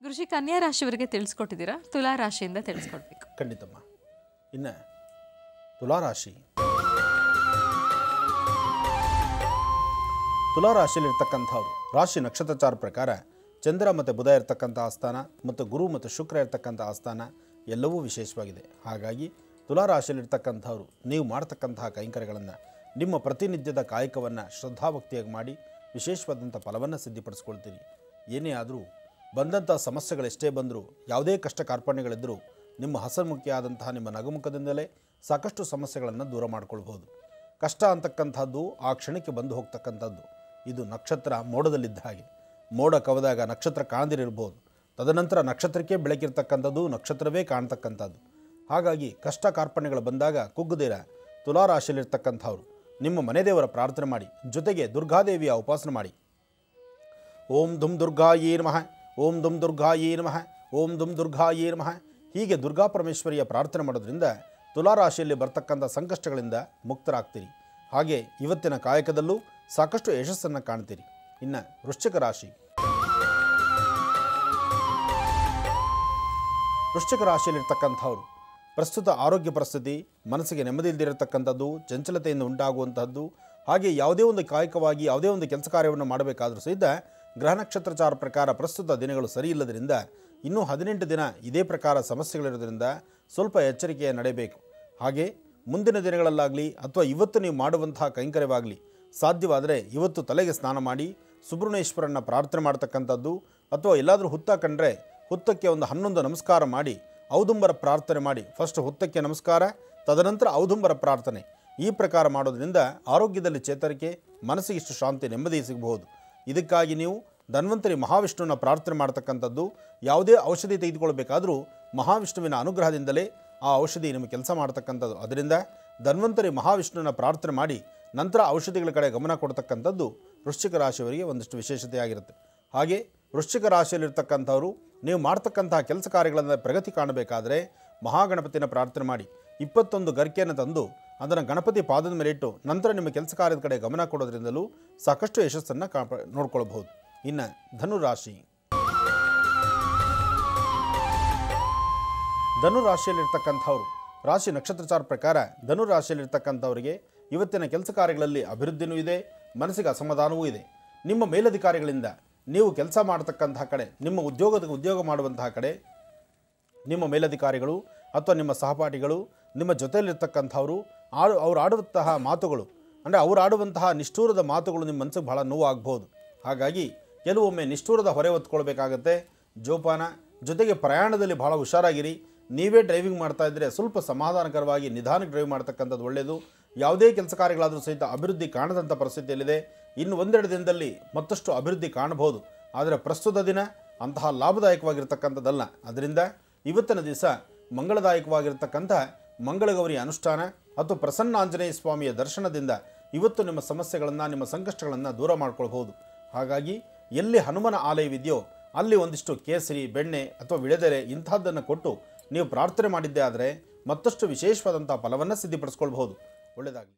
ಗುರುಜಿ ಕನ್ಯಾ ರಾಶಿಯವರಿಗೆ ತಿಳಿಸ್ಕೊಟ್ಟಿದ್ದೀರಾ ತುಲಾ ರಾಶಿಯಿಂದ ತಿಳಿಸ್ಕೊಡ್ಬೇಕು ಖಂಡಿತಮ್ಮ ಇನ್ನು ತುಲಾರಾಶಿ ತುಲಾರಾಶಿಯಲ್ಲಿರ್ತಕ್ಕಂಥವ್ರು ರಾಶಿ ನಕ್ಷತ್ರಚಾರ ಪ್ರಕಾರ ಚಂದ್ರ ಮತ್ತು ಬುಧ ಇರತಕ್ಕಂಥ ಆಸ್ಥಾನ ಮತ್ತು ಗುರು ಮತ್ತು ಶುಕ್ರ ಇರತಕ್ಕಂಥ ಆಸ್ಥಾನ ಎಲ್ಲವೂ ವಿಶೇಷವಾಗಿದೆ ಹಾಗಾಗಿ ತುಲಾರಾಶಿಯಲ್ಲಿರ್ತಕ್ಕಂಥವ್ರು ನೀವು ಮಾಡ್ತಕ್ಕಂತಹ ಕೈಂಕರ್ಯಗಳನ್ನು ನಿಮ್ಮ ಪ್ರತಿನಿತ್ಯದ ಕಾಯಕವನ್ನು ಶ್ರದ್ಧಾಭಕ್ತಿಯಾಗಿ ಮಾಡಿ ವಿಶೇಷವಾದಂಥ ಫಲವನ್ನು ಸಿದ್ಧಿಪಡಿಸ್ಕೊಳ್ತೀರಿ ಏನೇ ಆದರೂ ಬಂದಂಥ ಸಮಸ್ಯೆಗಳೆಷ್ಟೇ ಬಂದರೂ ಯಾವುದೇ ಕಷ್ಟ ಕಾರ್ಪಣ್ಯಗಳಿದ್ದರೂ ನಿಮ್ಮ ಹಸನ್ಮುಖಿಯಾದಂತಹ ನಿಮ್ಮ ನಗುಮುಖದಿಂದಲೇ ಸಾಕಷ್ಟು ಸಮಸ್ಯೆಗಳನ್ನು ದೂರ ಮಾಡ್ಕೊಳ್ಬೋದು ಕಷ್ಟ ಅಂತಕ್ಕಂಥದ್ದು ಆ ಕ್ಷಣಕ್ಕೆ ಬಂದು ಹೋಗ್ತಕ್ಕಂಥದ್ದು ಇದು ನಕ್ಷತ್ರ ಮೋಡದಲ್ಲಿದ್ದ ಹಾಗೆ ಮೋಡ ಕವದಾಗ ನಕ್ಷತ್ರ ಕಾಣದಿರಿರ್ಬೋದು ತದನಂತರ ನಕ್ಷತ್ರಕ್ಕೆ ಬೆಳಕಿರ್ತಕ್ಕಂಥದ್ದು ನಕ್ಷತ್ರವೇ ಕಾಣ್ತಕ್ಕಂಥದ್ದು ಹಾಗಾಗಿ ಕಷ್ಟ ಕಾರ್ಪಣ್ಯಗಳು ಬಂದಾಗ ಕುಗ್ಗುದಿರ ತುಲಾರಾಶಿಯಲ್ಲಿರ್ತಕ್ಕಂಥವ್ರು ನಿಮ್ಮ ಮನೆದೇವರ ಪ್ರಾರ್ಥನೆ ಮಾಡಿ ಜೊತೆಗೆ ದುರ್ಗಾದೇವಿಯ ಉಪಾಸನೆ ಮಾಡಿ ಓಂ ದುಂ ದುರ್ಗಾಯೇ ನಮಃ ಓಂ ದುಂ ದುರ್ಗಾಯೇ ನಮಃ ಓಂ ದುಂ ದುರ್ಗಾಯೇ ನಮಃ ಹೀಗೆ ದುರ್ಗಾ ಪರಮೇಶ್ವರಿಯ ಪ್ರಾರ್ಥನೆ ಮಾಡೋದ್ರಿಂದ ತುಲಾರಾಶಿಯಲ್ಲಿ ಬರ್ತಕ್ಕಂಥ ಸಂಕಷ್ಟಗಳಿಂದ ಮುಕ್ತರಾಗ್ತೀರಿ ಹಾಗೆ ಇವತ್ತಿನ ಕಾಯಕದಲ್ಲೂ ಸಾಕಷ್ಟು ಯಶಸ್ಸನ್ನು ಕಾಣ್ತೀರಿ ಇನ್ನು ವೃಶ್ಚಿಕ ರಾಶಿ ವೃಶ್ಚಿಕ ರಾಶಿಯಲ್ಲಿರ್ತಕ್ಕಂಥವ್ರು ಪ್ರಸ್ತುತ ಆರೋಗ್ಯ ಪರಿಸ್ಥಿತಿ ಮನಸ್ಸಿಗೆ ನೆಮ್ಮದಿ ಇಲ್ಲದಿರತಕ್ಕಂಥದ್ದು ಚಂಚಲತೆಯಿಂದ ಉಂಟಾಗುವಂತಹದ್ದು ಹಾಗೆ ಯಾವುದೇ ಒಂದು ಕಾಯಕವಾಗಿ ಯಾವುದೇ ಒಂದು ಕೆಲಸ ಕಾರ್ಯವನ್ನು ಮಾಡಬೇಕಾದರೂ ಸಹಿತ ಗ್ರಹ ನಕ್ಷತ್ರಚಾರ ಪ್ರಕಾರ ಪ್ರಸ್ತುತ ದಿನಗಳು ಸರಿ ಇಲ್ಲದರಿಂದ ಇನ್ನೂ ಹದಿನೆಂಟು ದಿನ ಇದೇ ಪ್ರಕಾರ ಸಮಸ್ಯೆಗಳಿರೋದ್ರಿಂದ ಸ್ವಲ್ಪ ಎಚ್ಚರಿಕೆಯ ನಡೆಯಬೇಕು ಹಾಗೆ ಮುಂದಿನ ದಿನಗಳಲ್ಲಾಗಲಿ ಅಥವಾ ಇವತ್ತು ನೀವು ಮಾಡುವಂತಹ ಕೈಂಕರ್ಯವಾಗಲಿ ಸಾಧ್ಯವಾದರೆ ಇವತ್ತು ತಲೆಗೆ ಸ್ನಾನ ಮಾಡಿ ಸುಬ್ರಹ್ಮಣ್ಯೇಶ್ವರನ ಪ್ರಾರ್ಥನೆ ಮಾಡ್ತಕ್ಕಂಥದ್ದು ಅಥವಾ ಎಲ್ಲಾದರೂ ಹುತ್ತ ಕಂಡ್ರೆ ಹುತ್ತಕ್ಕೆ ಒಂದು ಹನ್ನೊಂದು ನಮಸ್ಕಾರ ಮಾಡಿ ಔದುಂಬರ ಪ್ರಾರ್ಥನೆ ಮಾಡಿ ಫಸ್ಟ್ ಹುತ್ತಕ್ಕೆ ನಮಸ್ಕಾರ ತದನಂತರ ಔದುಂಬರ ಪ್ರಾರ್ಥನೆ ಈ ಪ್ರಕಾರ ಮಾಡೋದ್ರಿಂದ ಆರೋಗ್ಯದಲ್ಲಿ ಚೇತರಿಕೆ ಮನಸ್ಸಿಗೆ ಇಷ್ಟು ಶಾಂತಿ ನೆಮ್ಮದಿ ಸಿಗಬಹುದು ಇದಕ್ಕಾಗಿ ನೀವು ಧನ್ವಂತರಿ ಮಹಾವಿಷ್ಣುವಿನ ಪ್ರಾರ್ಥನೆ ಮಾಡ್ತಕ್ಕಂಥದ್ದು ಯಾವುದೇ ಔಷಧಿ ತೆಗೆದುಕೊಳ್ಬೇಕಾದರೂ ಮಹಾವಿಷ್ಣುವಿನ ಅನುಗ್ರಹದಿಂದಲೇ ಆ ಔಷಧಿ ನಿಮಗೆ ಕೆಲಸ ಮಾಡ್ತಕ್ಕಂಥದ್ದು ಅದರಿಂದ ಧನ್ವಂತರಿ ಮಹಾವಿಷ್ಣುವಿನ ಪ್ರಾರ್ಥನೆ ಮಾಡಿ ನಂತರ ಔಷಧಿಗಳ ಕಡೆ ಗಮನ ಕೊಡ್ತಕ್ಕಂಥದ್ದು ವೃಶ್ಚಿಕ ರಾಶಿಯವರಿಗೆ ಒಂದಿಷ್ಟು ವಿಶೇಷತೆಯಾಗಿರುತ್ತೆ ಹಾಗೆ ವೃಶ್ಚಿಕ ರಾಶಿಯಲ್ಲಿರ್ತಕ್ಕಂಥವರು ನೀವು ಮಾಡ್ತಕ್ಕಂತಹ ಕೆಲಸ ಕಾರ್ಯಗಳನ್ನು ಪ್ರಗತಿ ಕಾಣಬೇಕಾದರೆ ಮಹಾಗಣಪತಿನ ಪ್ರಾರ್ಥನೆ ಮಾಡಿ ಇಪ್ಪತ್ತೊಂದು ಗರಿಕೆಯನ್ನು ತಂದು ಅದನ್ನು ಗಣಪತಿ ಪಾದದ ಮೇಲೆ ಇಟ್ಟು ನಂತರ ನಿಮ್ಮ ಕೆಲಸ ಕಾರ್ಯದ ಕಡೆ ಗಮನ ಕೊಡೋದ್ರಿಂದಲೂ ಸಾಕಷ್ಟು ಯಶಸ್ಸನ್ನು ಕಾಪ ನೋಡ್ಕೊಳ್ಬಹುದು ಇನ್ನು ಧನುರಾಶಿ ಧನು ರಾಶಿಯಲ್ಲಿರ್ತಕ್ಕಂಥವ್ರು ರಾಶಿ ನಕ್ಷತ್ರಚಾರ ಪ್ರಕಾರ ಧನು ರಾಶಿಯಲ್ಲಿರ್ತಕ್ಕಂಥವರಿಗೆ ಇವತ್ತಿನ ಕೆಲಸ ಕಾರ್ಯಗಳಲ್ಲಿ ಅಭಿವೃದ್ಧಿನೂ ಇದೆ ಮನಸ್ಸಿಗೆ ಅಸಮಾಧಾನವೂ ಇದೆ ನಿಮ್ಮ ಮೇಲಧಿಕಾರಿಗಳಿಂದ ನೀವು ಕೆಲಸ ಮಾಡತಕ್ಕಂತಹ ಕಡೆ ನಿಮ್ಮ ಉದ್ಯೋಗದ ಉದ್ಯೋಗ ಮಾಡುವಂತಹ ಕಡೆ ನಿಮ್ಮ ಮೇಲಧಿಕಾರಿಗಳು ಅಥವಾ ನಿಮ್ಮ ಸಹಪಾಠಿಗಳು ನಿಮ್ಮ ಜೊತೆಯಲ್ಲಿರ್ತಕ್ಕಂಥವರು ಆಡು ಅವ್ರು ಆಡುವಂತಹ ಮಾತುಗಳು ಅಂದರೆ ಅವ್ರು ಆಡುವಂತಹ ನಿಷ್ಠೂರದ ಮಾತುಗಳು ನಿಮ್ಮ ಮನಸ್ಸಿಗೆ ಬಹಳ ನೋವು ಆಗ್ಬೋದು ಹಾಗಾಗಿ ಕೆಲವೊಮ್ಮೆ ನಿಷ್ಠೂರದ ಹೊರೆ ಹೊತ್ಕೊಳ್ಬೇಕಾಗತ್ತೆ ಜೋಪಾನ ಜೊತೆಗೆ ಪ್ರಯಾಣದಲ್ಲಿ ಬಹಳ ಹುಷಾರಾಗಿರಿ ನೀವೇ ಡ್ರೈವಿಂಗ್ ಮಾಡ್ತಾ ಇದ್ದರೆ ಸ್ವಲ್ಪ ಸಮಾಧಾನಕರವಾಗಿ ನಿಧಾನಕ್ಕೆ ಡ್ರೈವ್ ಮಾಡ್ತಕ್ಕಂಥದ್ದು ಒಳ್ಳೆಯದು ಯಾವುದೇ ಕೆಲಸ ಕಾರ್ಯಗಳಾದರೂ ಸಹಿತ ಅಭಿವೃದ್ಧಿ ಕಾಣದಂಥ ಪರಿಸ್ಥಿತಿಯಲ್ಲಿದೆ ಇನ್ನು ಒಂದೆರಡು ದಿನದಲ್ಲಿ ಮತ್ತಷ್ಟು ಅಭಿವೃದ್ಧಿ ಕಾಣಬಹುದು ಆದರೆ ಪ್ರಸ್ತುತ ದಿನ ಅಂತಹ ಲಾಭದಾಯಕವಾಗಿರ್ತಕ್ಕಂಥದ್ದಲ್ಲ ಅದರಿಂದ ಇವತ್ತಿನ ದಿವಸ ಮಂಗಳದಾಯಕವಾಗಿರ್ತಕ್ಕಂಥ ಮಂಗಳಗೌರಿ ಅನುಷ್ಠಾನ ಮತ್ತು ಪ್ರಸನ್ನ ಆಂಜನೇಯ ಸ್ವಾಮಿಯ ದರ್ಶನದಿಂದ ಇವತ್ತು ನಿಮ್ಮ ಸಮಸ್ಯೆಗಳನ್ನು ನಿಮ್ಮ ಸಂಕಷ್ಟಗಳನ್ನು ದೂರ ಮಾಡ್ಕೊಳ್ಬಹುದು ಹಾಗಾಗಿ ಎಲ್ಲಿ ಹನುಮನ ಆಲಯವಿದೆಯೋ ಅಲ್ಲಿ ಒಂದಿಷ್ಟು ಕೇಸರಿ ಬೆಣ್ಣೆ ಅಥವಾ ವಿಳೆದೆಲೆ ಇಂತಹದ್ದನ್ನು ಕೊಟ್ಟು ನೀವು ಪ್ರಾರ್ಥನೆ ಮಾಡಿದ್ದೇ ಆದರೆ ಮತ್ತಷ್ಟು ವಿಶೇಷವಾದಂಥ ಫಲವನ್ನು ಸಿದ್ಧಿಪಡಿಸ್ಕೊಳ್ಬಹುದು ಒಳ್ಳೆಯದಾಗಲಿ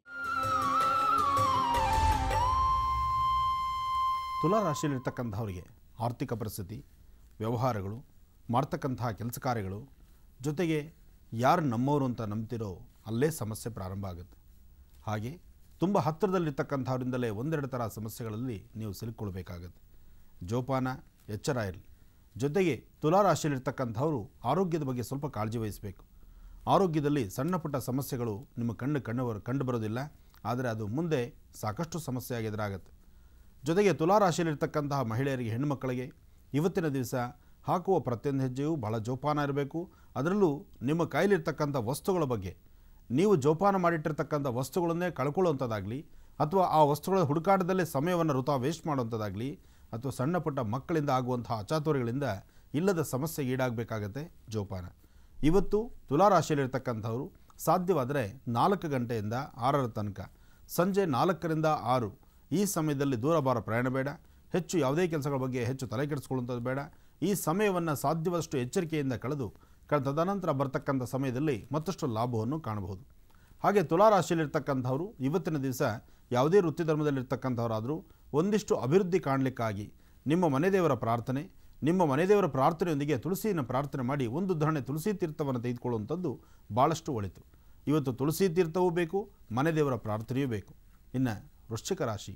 ತುಲಾ ರಾಶಿಯಲ್ಲಿರ್ತಕ್ಕಂಥವರಿಗೆ ಆರ್ಥಿಕ ಪರಿಸ್ಥಿತಿ ವ್ಯವಹಾರಗಳು ಮಾಡ್ತಕ್ಕಂತಹ ಕೆಲಸ ಕಾರ್ಯಗಳು ಜೊತೆಗೆ ಯಾರು ನಮ್ಮವರು ಅಂತ ನಂಬ್ತಿರೋ ಅಲ್ಲೇ ಸಮಸ್ಯೆ ಪ್ರಾರಂಭ ಆಗುತ್ತೆ ಹಾಗೆ ತುಂಬ ಹತ್ತಿರದಲ್ಲಿರ್ತಕ್ಕಂಥವರಿಂದಲೇ ಒಂದೆರಡು ಥರ ಸಮಸ್ಯೆಗಳಲ್ಲಿ ನೀವು ಸಿಲುಕೊಳ್ಬೇಕಾಗತ್ತೆ ಜೋಪಾನ ಎಚ್ಚರ ಇರಲಿ ಜೊತೆಗೆ ತುಲಾ ರಾಶಿಯಲ್ಲಿರ್ತಕ್ಕಂಥವರು ಆರೋಗ್ಯದ ಬಗ್ಗೆ ಸ್ವಲ್ಪ ಕಾಳಜಿ ವಹಿಸಬೇಕು ಆರೋಗ್ಯದಲ್ಲಿ ಸಣ್ಣ ಪುಟ್ಟ ಸಮಸ್ಯೆಗಳು ನಿಮ್ಮ ಕಣ್ಣು ಕಣ್ಣು ಕಂಡು ಬರೋದಿಲ್ಲ ಆದರೆ ಅದು ಮುಂದೆ ಸಾಕಷ್ಟು ಸಮಸ್ಯೆಯಾಗಿ ಎದುರಾಗುತ್ತೆ ಜೊತೆಗೆ ತುಲಾರಾಶಿಯಲ್ಲಿರ್ತಕ್ಕಂತಹ ಮಹಿಳೆಯರಿಗೆ ಹೆಣ್ಣುಮಕ್ಕಳಿಗೆ ಇವತ್ತಿನ ದಿವಸ ಹಾಕುವ ಪ್ರತಿಯೊಂದು ಹೆಜ್ಜೆಯೂ ಬಹಳ ಜೋಪಾನ ಇರಬೇಕು ಅದರಲ್ಲೂ ನಿಮ್ಮ ಕೈಲಿರ್ತಕ್ಕಂಥ ವಸ್ತುಗಳ ಬಗ್ಗೆ ನೀವು ಜೋಪಾನ ಮಾಡಿಟ್ಟಿರ್ತಕ್ಕಂಥ ವಸ್ತುಗಳನ್ನೇ ಕಳ್ಕೊಳ್ಳುವಂಥದ್ದಾಗಲಿ ಅಥವಾ ಆ ವಸ್ತುಗಳ ಹುಡುಕಾಟದಲ್ಲೇ ಸಮಯವನ್ನು ವೃಥಾ ವೇಸ್ಟ್ ಮಾಡುವಂಥದ್ದಾಗಲಿ ಅಥವಾ ಸಣ್ಣ ಪುಟ್ಟ ಮಕ್ಕಳಿಂದ ಆಗುವಂತಹ ಅಚಾತುರ್ಯಗಳಿಂದ ಇಲ್ಲದ ಸಮಸ್ಯೆಗೆ ಈಡಾಗಬೇಕಾಗತ್ತೆ ಜೋಪಾನ ಇವತ್ತು ತುಲಾರಾಶಿಯಲ್ಲಿರ್ತಕ್ಕಂಥವರು ಸಾಧ್ಯವಾದರೆ ನಾಲ್ಕು ಗಂಟೆಯಿಂದ ಆರರ ತನಕ ಸಂಜೆ ನಾಲ್ಕರಿಂದ ಆರು ಈ ಸಮಯದಲ್ಲಿ ದೂರಭಾರ ಪ್ರಯಾಣ ಬೇಡ ಹೆಚ್ಚು ಯಾವುದೇ ಕೆಲಸಗಳ ಬಗ್ಗೆ ಹೆಚ್ಚು ತಲೆ ಕೆಡಿಸ್ಕೊಳ್ಳುವಂಥದ್ದು ಬೇಡ ಈ ಸಮಯವನ್ನು ಸಾಧ್ಯವಾದಷ್ಟು ಎಚ್ಚರಿಕೆಯಿಂದ ಕಳೆದು ಕ ತದನಂತರ ಬರ್ತಕ್ಕಂಥ ಸಮಯದಲ್ಲಿ ಮತ್ತಷ್ಟು ಲಾಭವನ್ನು ಕಾಣಬಹುದು ಹಾಗೆ ತುಲಾರಾಶಿಯಲ್ಲಿರ್ತಕ್ಕಂಥವರು ಇವತ್ತಿನ ದಿವಸ ಯಾವುದೇ ವೃತ್ತಿ ಧರ್ಮದಲ್ಲಿರ್ತಕ್ಕಂಥವರಾದರೂ ಒಂದಿಷ್ಟು ಅಭಿವೃದ್ಧಿ ಕಾಣಲಿಕ್ಕಾಗಿ ನಿಮ್ಮ ಮನೆ ದೇವರ ಪ್ರಾರ್ಥನೆ ನಿಮ್ಮ ಮನೆದೇವರ ಪ್ರಾರ್ಥನೆಯೊಂದಿಗೆ ತುಳಸಿಯನ್ನು ಪ್ರಾರ್ಥನೆ ಮಾಡಿ ಒಂದು ಧರಣೆ ತುಳಸಿ ತೀರ್ಥವನ್ನು ತೆಗೆದುಕೊಳ್ಳುವಂಥದ್ದು ಭಾಳಷ್ಟು ಒಳಿತು ಇವತ್ತು ತುಳಸಿ ತೀರ್ಥವೂ ಬೇಕು ಮನೆದೇವರ ಪ್ರಾರ್ಥನೆಯೂ ಬೇಕು ಇನ್ನು ವೃಶ್ಚಿಕ ರಾಶಿ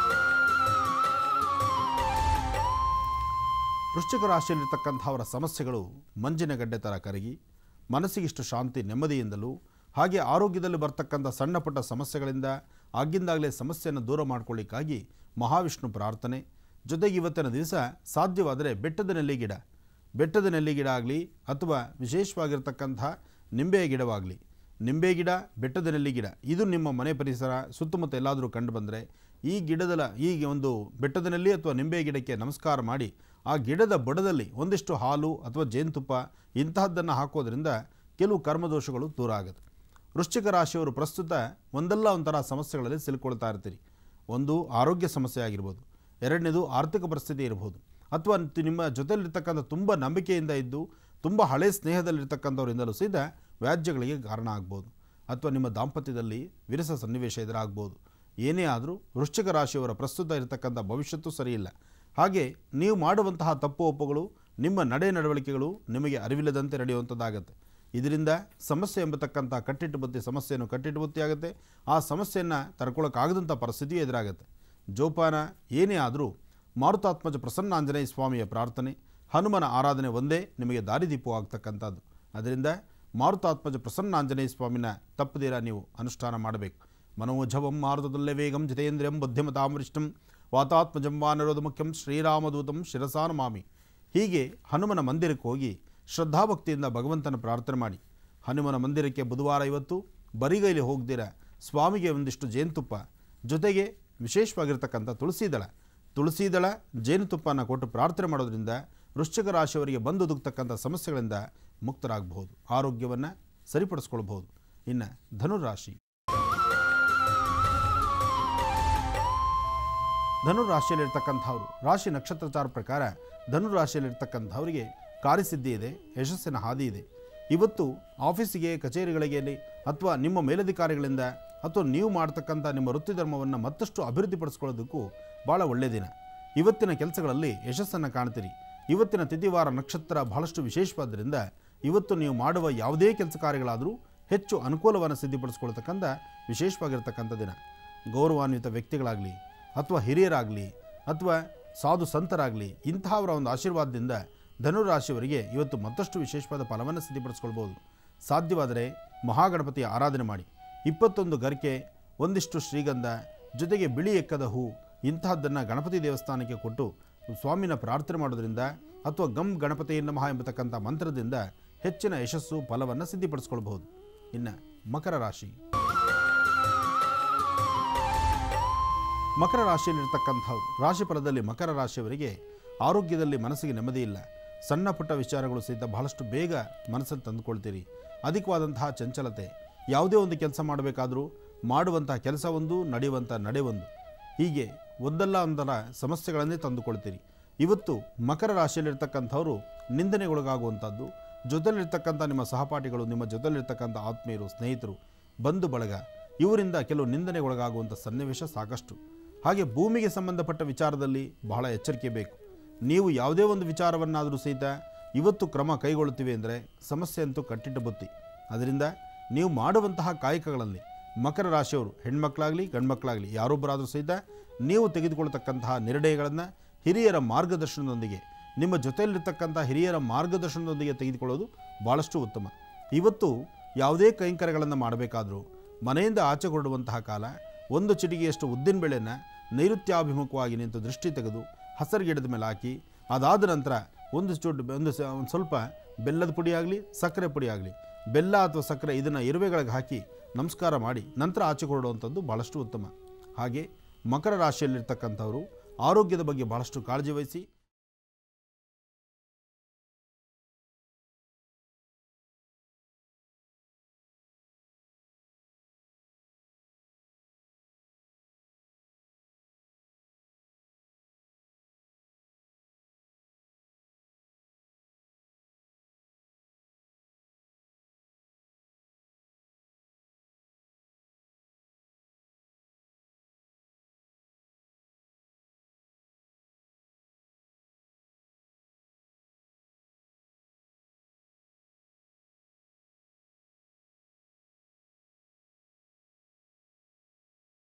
ವೃಶ್ಚಿಕ ರಾಶಿಯಲ್ಲಿರ್ತಕ್ಕಂಥವರ ಸಮಸ್ಯೆಗಳು ಮಂಜಿನ ಗಡ್ಡೆ ಥರ ಕರಗಿ ಮನಸ್ಸಿಗಿಷ್ಟು ಶಾಂತಿ ನೆಮ್ಮದಿಯಿಂದಲೂ ಹಾಗೆ ಆರೋಗ್ಯದಲ್ಲಿ ಬರ್ತಕ್ಕಂಥ ಸಣ್ಣ ಪುಟ್ಟ ಸಮಸ್ಯೆಗಳಿಂದ ಆಗಿಂದಾಗಲೇ ಸಮಸ್ಯೆಯನ್ನು ದೂರ ಮಾಡ್ಕೊಳ್ಳಿಕ್ಕಾಗಿ ಮಹಾವಿಷ್ಣು ಪ್ರಾರ್ಥನೆ ಜೊತೆಗೆ ಇವತ್ತಿನ ದಿವಸ ಸಾಧ್ಯವಾದರೆ ಬೆಟ್ಟದ ನೆಲ್ಲಿ ಗಿಡ ಬೆಟ್ಟದ ನೆಲ್ಲಿ ಗಿಡ ಆಗಲಿ ಅಥವಾ ವಿಶೇಷವಾಗಿರ್ತಕ್ಕಂಥ ನಿಂಬೆಯ ಗಿಡವಾಗಲಿ ನಿಂಬೆ ಗಿಡ ಬೆಟ್ಟದ ನೆಲ್ಲಿ ಗಿಡ ಇದು ನಿಮ್ಮ ಮನೆ ಪರಿಸರ ಸುತ್ತಮುತ್ತ ಎಲ್ಲಾದರೂ ಕಂಡು ಬಂದರೆ ಈ ಗಿಡದ ಈ ಒಂದು ಬೆಟ್ಟದ ನೆಲ್ಲಿ ಅಥವಾ ನಿಂಬೆ ಗಿಡಕ್ಕೆ ನಮಸ್ಕಾರ ಮಾಡಿ ಆ ಗಿಡದ ಬುಡದಲ್ಲಿ ಒಂದಿಷ್ಟು ಹಾಲು ಅಥವಾ ಜೇನುತುಪ್ಪ ಇಂತಹದ್ದನ್ನು ಹಾಕೋದ್ರಿಂದ ಕೆಲವು ಕರ್ಮದೋಷಗಳು ದೂರ ಆಗುತ್ತೆ ವೃಶ್ಚಿಕ ರಾಶಿಯವರು ಪ್ರಸ್ತುತ ಒಂದಲ್ಲ ಒಂಥರ ಸಮಸ್ಯೆಗಳಲ್ಲಿ ಸಿಲುಕೊಳ್ತಾ ಇರ್ತೀರಿ ಒಂದು ಆರೋಗ್ಯ ಸಮಸ್ಯೆ ಆಗಿರ್ಬೋದು ಎರಡನೇದು ಆರ್ಥಿಕ ಪರಿಸ್ಥಿತಿ ಇರ್ಬೋದು ಅಥವಾ ತಿ- ನಿಮ್ಮ ಜೊತೆಲಿರ್ತಕ್ಕಂಥ ತುಂಬ ನಂಬಿಕೆಯಿಂದ ಇದ್ದು ತುಂಬ ಹಳೆ ಸ್ನೇಹದಲ್ಲಿರ್ತಕ್ಕಂಥವರಿಂದಲೂ ಸಹಿತ ವ್ಯಾಜ್ಯಗಳಿಗೆ ಕಾರಣ ಆಗ್ಬೋದು ಅಥವಾ ನಿಮ್ಮ ದಾಂಪತ್ಯದಲ್ಲಿ ವಿರಸ ಸನ್ನಿವೇಶ ಎದುರಾಗ್ಬೋದು ಏನೇ ಆದರೂ ವೃಶ್ಚಿಕ ರಾಶಿಯವರ ಪ್ರಸ್ತುತ ಇರತಕ್ಕಂಥ ಭವಿಷ್ಯತ್ತು ಸರಿಯಿಲ್ಲ ಹಾಗೆ ನೀವು ಮಾಡುವಂತಹ ತಪ್ಪು ಒಪ್ಪುಗಳು ನಿಮ್ಮ ನಡೆ ನಡವಳಿಕೆಗಳು ನಿಮಗೆ ಅರಿವಿಲ್ಲದಂತೆ ನಡೆಯುವಂಥದ್ದಾಗತ್ತೆ ಇದರಿಂದ ಸಮಸ್ಯೆ ಎಂಬತಕ್ಕಂಥ ಕಟ್ಟಿಟ್ಟು ಬುತ್ತಿ ಸಮಸ್ಯೆಯನ್ನು ಕಟ್ಟಿಟ್ಟು ಬುತ್ತಿ ಆಗುತ್ತೆ ಆ ಸಮಸ್ಯೆಯನ್ನು ತಡ್ಕೊಳ್ಳೋಕ್ಕಾಗದಂಥ ಪರಿಸ್ಥಿತಿಯೂ ಎದುರಾಗುತ್ತೆ ಜೋಪಾನ ಏನೇ ಆದರೂ ಮಾರುತಾತ್ಮಜ ಪ್ರಸನ್ನಾಂಜನೇಯ ಸ್ವಾಮಿಯ ಪ್ರಾರ್ಥನೆ ಹನುಮನ ಆರಾಧನೆ ಒಂದೇ ನಿಮಗೆ ದಾರಿದೀಪವಾಗ್ತಕ್ಕಂಥದ್ದು ಅದರಿಂದ ಮಾರುತಾತ್ಮಜ ಪ್ರಸನ್ನಾಂಜನೇಯ ಸ್ವಾಮಿನ ತಪ್ಪದಿರ ನೀವು ಅನುಷ್ಠಾನ ಮಾಡಬೇಕು ಮನೋಜವಂ ಮಾರುತದಲ್ಲೇ ವೇಗಂ ಜಿತೇಂದ್ರಿಯಂ ಬುದ್ಧಿಮತಾಮರಿಷ್ಟಂ ವಾತಾತ್ಮಜಂ ವಾನರೋಧ ಮುಖ್ಯಂ ಶ್ರೀರಾಮದೂತಂ ಶಿರಸಾನಮಾಮಿ ಹೀಗೆ ಹನುಮನ ಮಂದಿರಕ್ಕೆ ಹೋಗಿ ಶ್ರದ್ಧಾಭಕ್ತಿಯಿಂದ ಭಗವಂತನ ಪ್ರಾರ್ಥನೆ ಮಾಡಿ ಹನುಮನ ಮಂದಿರಕ್ಕೆ ಬುಧವಾರ ಇವತ್ತು ಬರಿಗೈಲಿ ಹೋಗ್ದಿರ ಸ್ವಾಮಿಗೆ ಒಂದಿಷ್ಟು ಜೇನುತುಪ್ಪ ಜೊತೆಗೆ ವಿಶೇಷವಾಗಿರ್ತಕ್ಕಂಥ ತುಳಸಿ ದಳ ತುಳಸಿ ದಳ ಜೇನುತುಪ್ಪನ ಕೊಟ್ಟು ಪ್ರಾರ್ಥನೆ ಮಾಡೋದ್ರಿಂದ ವೃಶ್ಚಿಕ ರಾಶಿಯವರಿಗೆ ಬಂದು ಒದಗ್ತಕ್ಕಂಥ ಸಮಸ್ಯೆಗಳಿಂದ ಮುಕ್ತರಾಗಬಹುದು ಆರೋಗ್ಯವನ್ನು ಸರಿಪಡಿಸ್ಕೊಳ್ಬಹುದು ಇನ್ನು ಧನುರಾಶಿ ಧನು ರಾಶಿಯಲ್ಲಿರ್ತಕ್ಕಂಥವ್ರು ರಾಶಿ ನಕ್ಷತ್ರಚಾರ ಪ್ರಕಾರ ಧನು ರಾಶಿಯಲ್ಲಿರ್ತಕ್ಕಂಥವರಿಗೆ ಕಾರ್ಯಸಿದ್ಧಿ ಇದೆ ಯಶಸ್ಸಿನ ಹಾದಿ ಇದೆ ಇವತ್ತು ಆಫೀಸಿಗೆ ಕಚೇರಿಗಳಿಗೆ ಅಥವಾ ನಿಮ್ಮ ಮೇಲಧಿಕಾರಿಗಳಿಂದ ಅಥವಾ ನೀವು ಮಾಡ್ತಕ್ಕಂಥ ನಿಮ್ಮ ವೃತ್ತಿ ಧರ್ಮವನ್ನು ಮತ್ತಷ್ಟು ಅಭಿವೃದ್ಧಿಪಡಿಸ್ಕೊಳ್ಳೋದಕ್ಕೂ ಭಾಳ ಒಳ್ಳೆಯ ದಿನ ಇವತ್ತಿನ ಕೆಲಸಗಳಲ್ಲಿ ಯಶಸ್ಸನ್ನು ಕಾಣ್ತೀರಿ ಇವತ್ತಿನ ತಿಥಿವಾರ ನಕ್ಷತ್ರ ಬಹಳಷ್ಟು ವಿಶೇಷವಾದ್ದರಿಂದ ಇವತ್ತು ನೀವು ಮಾಡುವ ಯಾವುದೇ ಕೆಲಸ ಕಾರ್ಯಗಳಾದರೂ ಹೆಚ್ಚು ಅನುಕೂಲವನ್ನು ಸಿದ್ಧಿಪಡಿಸ್ಕೊಳ್ತಕ್ಕಂಥ ವಿಶೇಷವಾಗಿರ್ತಕ್ಕಂಥ ದಿನ ಗೌರವಾನ್ವಿತ ವ್ಯಕ್ತಿಗಳಾಗಲಿ ಅಥವಾ ಹಿರಿಯರಾಗಲಿ ಅಥವಾ ಸಾಧು ಸಂತರಾಗಲಿ ಇಂತಹವರ ಒಂದು ಆಶೀರ್ವಾದದಿಂದ ಧನುರಾಶಿಯವರಿಗೆ ಇವತ್ತು ಮತ್ತಷ್ಟು ವಿಶೇಷವಾದ ಫಲವನ್ನು ಸಿದ್ಧಪಡಿಸ್ಕೊಳ್ಬೋದು ಸಾಧ್ಯವಾದರೆ ಮಹಾಗಣಪತಿಯ ಆರಾಧನೆ ಮಾಡಿ ಇಪ್ಪತ್ತೊಂದು ಗರಿಕೆ ಒಂದಿಷ್ಟು ಶ್ರೀಗಂಧ ಜೊತೆಗೆ ಬಿಳಿ ಎಕ್ಕದ ಹೂ ಇಂತಹದ್ದನ್ನು ಗಣಪತಿ ದೇವಸ್ಥಾನಕ್ಕೆ ಕೊಟ್ಟು ಸ್ವಾಮಿನ ಪ್ರಾರ್ಥನೆ ಮಾಡೋದ್ರಿಂದ ಅಥವಾ ಗಮ್ ಗಣಪತಿ ನಮಃ ಎಂಬತಕ್ಕಂಥ ಮಂತ್ರದಿಂದ ಹೆಚ್ಚಿನ ಯಶಸ್ಸು ಫಲವನ್ನು ಸಿದ್ಧಿಪಡಿಸ್ಕೊಳ್ಬಹುದು ಇನ್ನು ಮಕರ ರಾಶಿ ಮಕರ ರಾಶಿಯಲ್ಲಿರ್ತಕ್ಕಂಥವ್ರು ರಾಶಿ ಫಲದಲ್ಲಿ ಮಕರ ರಾಶಿಯವರಿಗೆ ಆರೋಗ್ಯದಲ್ಲಿ ಮನಸ್ಸಿಗೆ ನೆಮ್ಮದಿ ಇಲ್ಲ ಸಣ್ಣ ಪುಟ್ಟ ವಿಚಾರಗಳು ಸಹಿತ ಬಹಳಷ್ಟು ಬೇಗ ಮನಸ್ಸಲ್ಲಿ ತಂದುಕೊಳ್ತೀರಿ ಅಧಿಕವಾದಂತಹ ಚಂಚಲತೆ ಯಾವುದೇ ಒಂದು ಕೆಲಸ ಮಾಡಬೇಕಾದರೂ ಮಾಡುವಂತಹ ಕೆಲಸ ಒಂದು ನಡೆಯುವಂಥ ನಡೆ ಒಂದು ಹೀಗೆ ಒಂದಲ್ಲ ಒಂದರ ಸಮಸ್ಯೆಗಳನ್ನೇ ತಂದುಕೊಳ್ತೀರಿ ಇವತ್ತು ಮಕರ ರಾಶಿಯಲ್ಲಿರ್ತಕ್ಕಂಥವರು ನಿಂದನೆಗೊಳಗಾಗುವಂಥದ್ದು ಜೊತೆಲಿರ್ತಕ್ಕಂಥ ನಿಮ್ಮ ಸಹಪಾಠಿಗಳು ನಿಮ್ಮ ಜೊತೆಲಿರ್ತಕ್ಕಂಥ ಆತ್ಮೀಯರು ಸ್ನೇಹಿತರು ಬಂಧು ಬಳಗ ಇವರಿಂದ ಕೆಲವು ನಿಂದನೆಗೊಳಗಾಗುವಂಥ ಸನ್ನಿವೇಶ ಸಾಕಷ್ಟು ಹಾಗೆ ಭೂಮಿಗೆ ಸಂಬಂಧಪಟ್ಟ ವಿಚಾರದಲ್ಲಿ ಬಹಳ ಎಚ್ಚರಿಕೆ ಬೇಕು ನೀವು ಯಾವುದೇ ಒಂದು ವಿಚಾರವನ್ನಾದರೂ ಸಹಿತ ಇವತ್ತು ಕ್ರಮ ಕೈಗೊಳ್ಳುತ್ತೀವಿ ಅಂದರೆ ಸಮಸ್ಯೆ ಅಂತೂ ಕಟ್ಟಿಟ್ಟ ಬುತ್ತಿ ಅದರಿಂದ ನೀವು ಮಾಡುವಂತಹ ಕಾಯಕಗಳಲ್ಲಿ ಮಕರ ರಾಶಿಯವರು ಹೆಣ್ಮಕ್ಳಾಗಲಿ ಗಂಡ್ಮಕ್ಳಾಗಲಿ ಯಾರೊಬ್ಬರಾದರೂ ಸಹಿತ ನೀವು ತೆಗೆದುಕೊಳ್ತಕ್ಕಂತಹ ನಿರ್ಣಯಗಳನ್ನು ಹಿರಿಯರ ಮಾರ್ಗದರ್ಶನದೊಂದಿಗೆ ನಿಮ್ಮ ಜೊತೆಯಲ್ಲಿರ್ತಕ್ಕಂಥ ಹಿರಿಯರ ಮಾರ್ಗದರ್ಶನದೊಂದಿಗೆ ತೆಗೆದುಕೊಳ್ಳೋದು ಭಾಳಷ್ಟು ಉತ್ತಮ ಇವತ್ತು ಯಾವುದೇ ಕೈಂಕರ್ಯಗಳನ್ನು ಮಾಡಬೇಕಾದರೂ ಮನೆಯಿಂದ ಆಚೆ ಹೊರಡುವಂತಹ ಕಾಲ ಒಂದು ಚಿಟಿಗೆಯಷ್ಟು ಉದ್ದಿನಬೇಳೆಯನ್ನು ನೈಋತ್ಯಾಭಿಮುಖವಾಗಿ ನಿಂತು ದೃಷ್ಟಿ ತೆಗೆದು ಹಸರು ಗಿಡದ ಮೇಲೆ ಹಾಕಿ ಅದಾದ ನಂತರ ಒಂದು ಚೂಟ್ ಒಂದು ಸ- ಒಂದು ಸ್ವಲ್ಪ ಬೆಲ್ಲದ ಪುಡಿ ಆಗಲಿ ಸಕ್ಕರೆ ಪುಡಿ ಆಗಲಿ ಬೆಲ್ಲ ಅಥವಾ ಸಕ್ಕರೆ ಇದನ್ನು ಇರುವೆಗಳಿಗೆ ಹಾಕಿ ನಮಸ್ಕಾರ ಮಾಡಿ ನಂತರ ಆಚೆ ಹೊರಡುವಂಥದ್ದು ಭಾಳಷ್ಟು ಉತ್ತಮ ಹಾಗೆ ಮಕರ ರಾಶಿಯಲ್ಲಿರ್ತಕ್ಕಂಥವರು ಆರೋಗ್ಯದ ಬಗ್ಗೆ ಭಾಳಷ್ಟು ಕಾಳಜಿ ವಹಿಸಿ